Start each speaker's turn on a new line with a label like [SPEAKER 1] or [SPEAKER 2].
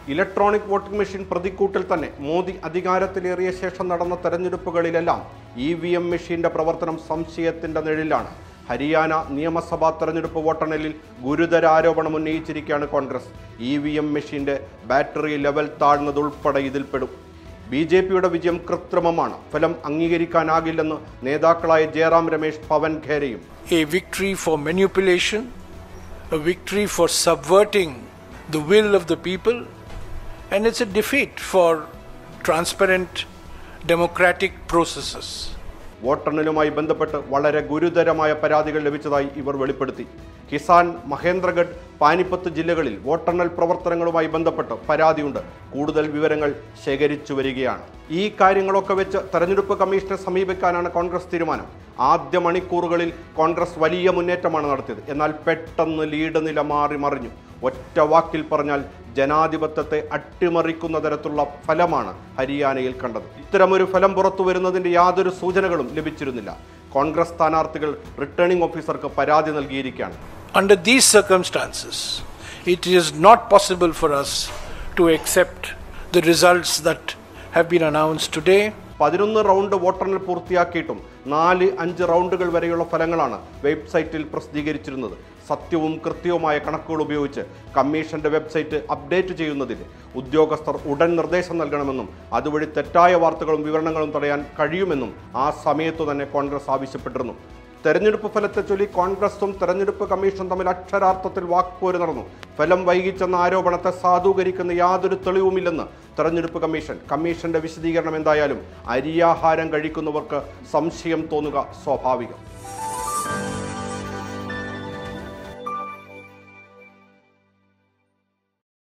[SPEAKER 1] Electronic voting machine പ്രതിക്കൂട്ടിൽ തന്നെ മോദി അധികാരത്തിലേറിയ ശേഷം നടന്ന തെരഞ്ഞെടുപ്പുകളിലെല്ലാം ഇ വി എം മെഷീന്റെ പ്രവർത്തനം സംശയത്തിന്റെ നിഴലിലാണ് ഹരിയാന നിയമസഭാ തെരഞ്ഞെടുപ്പ് വോട്ടെണ്ണലിൽ ഗുരുതര ആരോപണം ഉന്നയിച്ചിരിക്കുകയാണ് കോൺഗ്രസ് ഇ വി എം മെഷീന്റെ ബാറ്ററി ലെവൽ താഴ്ന്നതുൾപ്പെടെ ഇതിൽപ്പെടും ബി ജെ പിയുടെ വിജയം കൃത്രിമമാണ് ഫലം അംഗീകരിക്കാനാകില്ലെന്ന് നേതാക്കളായ ജയറാം രമേശ് പവൻ ഖേരയും
[SPEAKER 2] a victory for manipulation, a victory for subverting the will of the people, and it's a defeat for transparent democratic processes.
[SPEAKER 1] വോട്ടെണ്ണലുമായി ബന്ധപ്പെട്ട് വളരെ ഗുരുതരമായ പരാതികൾ ലഭിച്ചതായി ഇവർ വെളിപ്പെടുത്തി കിസാൻ മഹേന്ദ്രഗഡ് പാനിപ്പത്ത് ജില്ലകളിൽ വോട്ടെണ്ണൽ പ്രവർത്തനങ്ങളുമായി ബന്ധപ്പെട്ട് പരാതിയുണ്ട് കൂടുതൽ വിവരങ്ങൾ ശേഖരിച്ചു വരികയാണ് ഈ കാര്യങ്ങളൊക്കെ വെച്ച് തെരഞ്ഞെടുപ്പ് കമ്മീഷനെ സമീപിക്കാനാണ് കോൺഗ്രസ് തീരുമാനം ആദ്യ മണിക്കൂറുകളിൽ കോൺഗ്രസ് വലിയ മുന്നേറ്റമാണ് നടത്തിയത് എന്നാൽ പെട്ടെന്ന് ലീഡ് നില മാറി മറിഞ്ഞു ഒറ്റ വാക്കിൽ പറഞ്ഞാൽ ജനാധിപത്യത്തെ അട്ടിമറിക്കുന്ന തരത്തിലുള്ള ഫലമാണ് ഹരിയാനയിൽ കണ്ടത് ഇത്തരമൊരു ഫലം പുറത്തു വരുന്നതിന്റെ യാതൊരു സൂചനകളും ലഭിച്ചിരുന്നില്ല കോൺഗ്രസ് സ്ഥാനാർത്ഥികൾ റിട്ടേണിംഗ് ഓഫീസർക്ക് പരാതി നൽകിയിരിക്കുകയാണ്
[SPEAKER 2] Under these circumstances, it is not possible for us to accept the results that have been announced today.
[SPEAKER 1] പതിനൊന്ന് റൗണ്ട് വോട്ടെണ്ണൽ പൂർത്തിയാക്കിയിട്ടും നാല് അഞ്ച് റൗണ്ടുകൾ വരെയുള്ള ഫലങ്ങളാണ് വെബ്സൈറ്റിൽ പ്രസിദ്ധീകരിച്ചിരുന്നത് സത്യവും കൃത്യവുമായ കണക്കുകൾ ഉപയോഗിച്ച് കമ്മീഷന്റെ വെബ്സൈറ്റ് അപ്ഡേറ്റ് ചെയ്യുന്നതിന് ഉദ്യോഗസ്ഥർ ഉടൻ നിർദ്ദേശം നൽകണമെന്നും അതുവഴി തെറ്റായ വാർത്തകളും വിവരണങ്ങളും തടയാൻ കഴിയുമെന്നും ആ സമയത്തു തന്നെ കോൺഗ്രസ് ആവശ്യപ്പെട്ടിരുന്നു തെരഞ്ഞെടുപ്പ് ഫലത്തെ ചൊല്ലി കോൺഗ്രസും തെരഞ്ഞെടുപ്പ് കമ്മീഷനും തമ്മിൽ അക്ഷരാർത്ഥത്തിൽ വാക്പോര് നടന്നു ഫലം വൈകിച്ചെന്ന ആരോപണത്തെ സാധൂകരിക്കുന്ന യാതൊരു തെളിവുമില്ലെന്ന് തെരഞ്ഞെടുപ്പ് കമ്മീഷൻ കമ്മീഷന്റെ വിശദീകരണം എന്തായാലും അരിയാഹാരം കഴിക്കുന്നവർക്ക് സംശയം തോന്നുക സ്വാഭാവികം